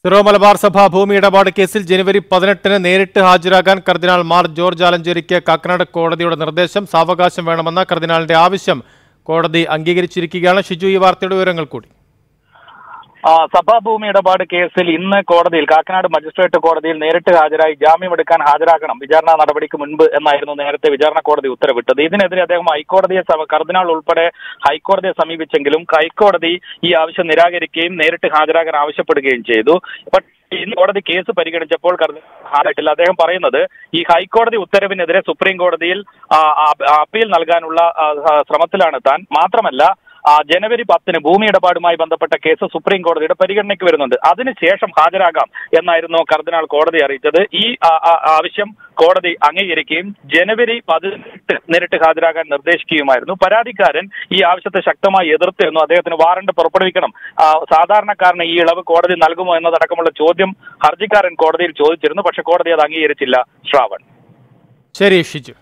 Syro Malabar സഭ ഭൂമി ഇടപാട് കേസിൽ ജനുവരി പതിനെട്ടിന് നേരിട്ട് ഹാജരാകാൻ കർദിനാൾ മാർ ജോർജ് ആലഞ്ചേരിക്ക് കാക്കനാട് കോടതിയുടെ നിർദ്ദേശം സാവകാശം വേണമെന്ന കർദിനാളിന്റെ ആവശ്യം കോടതി അംഗീകരിച്ചിരിക്കുകയാണ് ഷിജു ഈ വാർത്തയുടെ വിവരങ്ങൾ കൂടി ആ, സഭാഭൂമി ഇടപാട് കേസിൽ ഇന്ന് കോടതിയിൽ കാക്കനാട് മജിസ്ട്രേറ്റ് കോടതിയിൽ നേരിട്ട് ഹാജരായി ജാമ്യമെടുക്കാൻ ഹാജരാക്കണം വിചാരണ നടപടിക്ക് മുൻപ് എന്നായിരുന്നു നേരത്തെ വിചാരണ കോടതി ഉത്തരവിട്ടത് ഇതിനെതിരെ അദ്ദേഹം ഹൈക്കോടതിയെ സമ- കർദിനാൾ ഉൾപ്പെടെ ഹൈക്കോടതിയെ സമീപിച്ചെങ്കിലും ഹൈക്കോടതി ഈ ആവശ്യം നിരാകരിക്കുകയും നേരിട്ട് ഹാജരാകാൻ ആവശ്യപ്പെടുകയും ചെയ്തു പക്ഷേ ഇന്ന് കോടതി കേസ് പരിഗണിച്ചപ്പോൾ കർദിനാൾ ഹാജരായിട്ടില്ല അദ്ദേഹം പറയുന്നത് ഈ ഹൈക്കോടതി ഉത്തരവിനെതിരെ സുപ്രീം കോടതിയിൽ ആ, ആ- അപ്പീൽ നൽകാനുള്ള ആ, ആ, ശ്രമത്തിലാണ് താൻ മാത്രമല്ല ആ, ജനുവരി പത്തിന് ഭൂമി ഇടപാടുമായി ബന്ധപ്പെട്ട കേസ് സുപ്രീം കോടതിയുടെ പരിഗണനയ്ക്ക് വരുന്നുണ്ട് അതിനുശേഷം ഹാജരാകാം എന്നായിരുന്നു കർദിനാൾ കോടതി അറിയിച്ചത് ഈ ആ, ആ, ആവശ്യം കോടതി അംഗീകരിക്കുകയും ജനുവരി പതിനെട്ട് നേരിട്ട് ഹാജരാകാൻ നിർദ്ദേശിക്കുകയുമായിരുന്നു പരാതിക്കാരൻ ഈ ആവശ്യത്തെ ശക്തമായി എതിർത്തിരുന്നു അദ്ദേഹത്തിന് വാറണ്ട് പുറപ്പെടുവിക്കണം ആ, സാധാരണക്കാരന് ഈ ഇളവ് കോടതി നൽകുമോ എന്നതടക്കമുള്ള ചോദ്യം ഹർജിക്കാരൻ കോടതിയിൽ ചോദിച്ചിരുന്നു പക്ഷെ കോടതി അത് അംഗീകരിച്ചില്ല ശ്രാവൺ ശരി ഷിജു